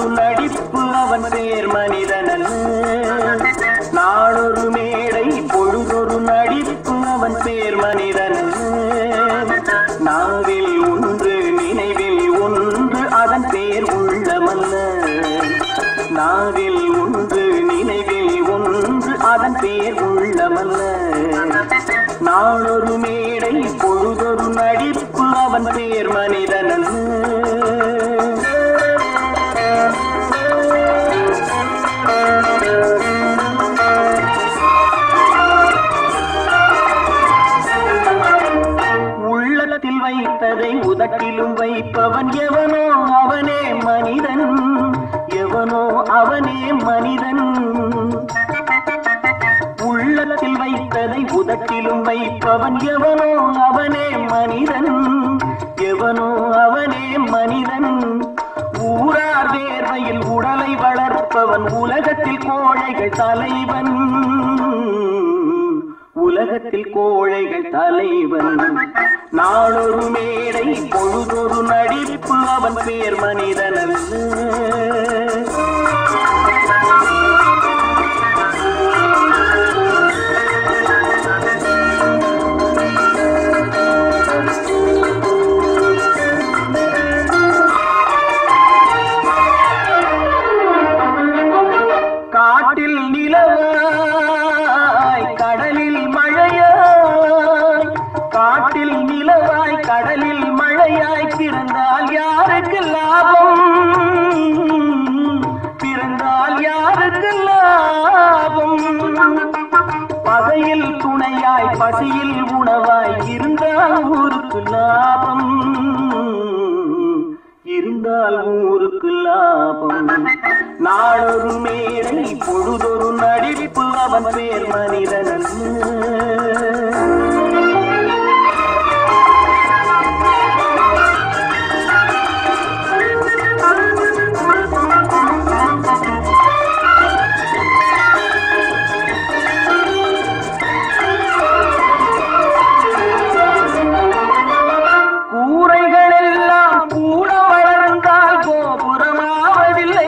பொழுதொரு நடிப்பு அவன் பேர் மனிதனல்ல நாளொரு மேடை பொழுதொரு நடிப்பு அவன் பேர் மனிதனல்ல நாவில் ஒன்று நினைவில் ஒன்று அதன் பேர் உள்ளமல்ல நாவில் ஒன்று நினைவில் ஒன்று அதன் பேர் உள்ளமல்ல நாளொரு மேடை பொழுதொரு நடிப்பு அவன் பேர் மனிதனல்ல உள்ளத்தில் வைத்ததை உதட்டிலும் வைப்பவன் எவனோ அவனே மனிதன் எவனோ அவனே மனிதன் உள்ளத்தில் வைத்ததை உதட்டிலும் வைப்பவன் எவனோ அவனே மனிதன் எவனோ அவனே மனிதன் ஊரார் வேர்வையில் உடலை வளர்ப்பவன் உலகத்தில் கோழைகள் தலைவன் உலகத்தில் கோழைகள் தலைவன் நாளொரு மேடை பொழுதொரு நடிப்பு அவன் பேர் மனிதனல்ல காட்டில் நிலவாய் கடலில் மழையாய் காட்டில் நிலவாய் கடலில் மழையாய் பிறந்தால் யாருக்கு லாபம் பிறந்தால் யாருக்கு லாபம் பகையில் துணையாய் பசியில் உணவாய் இருந்தால் ஊருக்கு லாபம் இருந்தால் ஊருக்கு லாபம் நாளொரு மேடை பொழுதொரு நடிப்பு அவன் பேர் மனிதனல்ல கூரைகள் எல்லாம் கூட வளர்ந்தால் கோபுரமாவதில்லை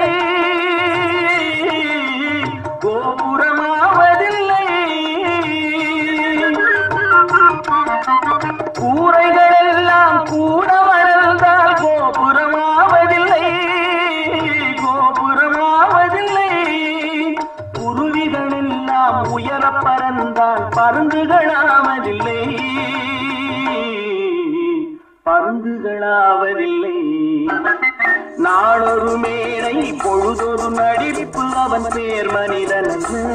கோபுரமாவதில்லை கூரைகள் எல்லாம் கூட வளர்ந்தால் கோபுரமாவதில்லை கோபுரமாவதில்லை குருவிகள் எல்லாம் உயர பறந்தால் பருந்துகளாவதில்லை பருந்துகளாவதில்லை நாளொரு மேடை பொழுதொரு நடிப்பு அவன் பேர் மனிதன்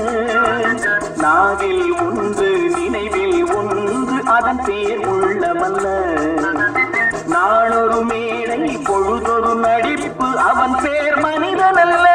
நாவில் ஒன்று நினைவில் ஒன்று அதன் பேர் உள்ளமல்ல நாளொரு மேடை பொழுதொரு நடிப்பு அவன் பேர் மனிதனல்ல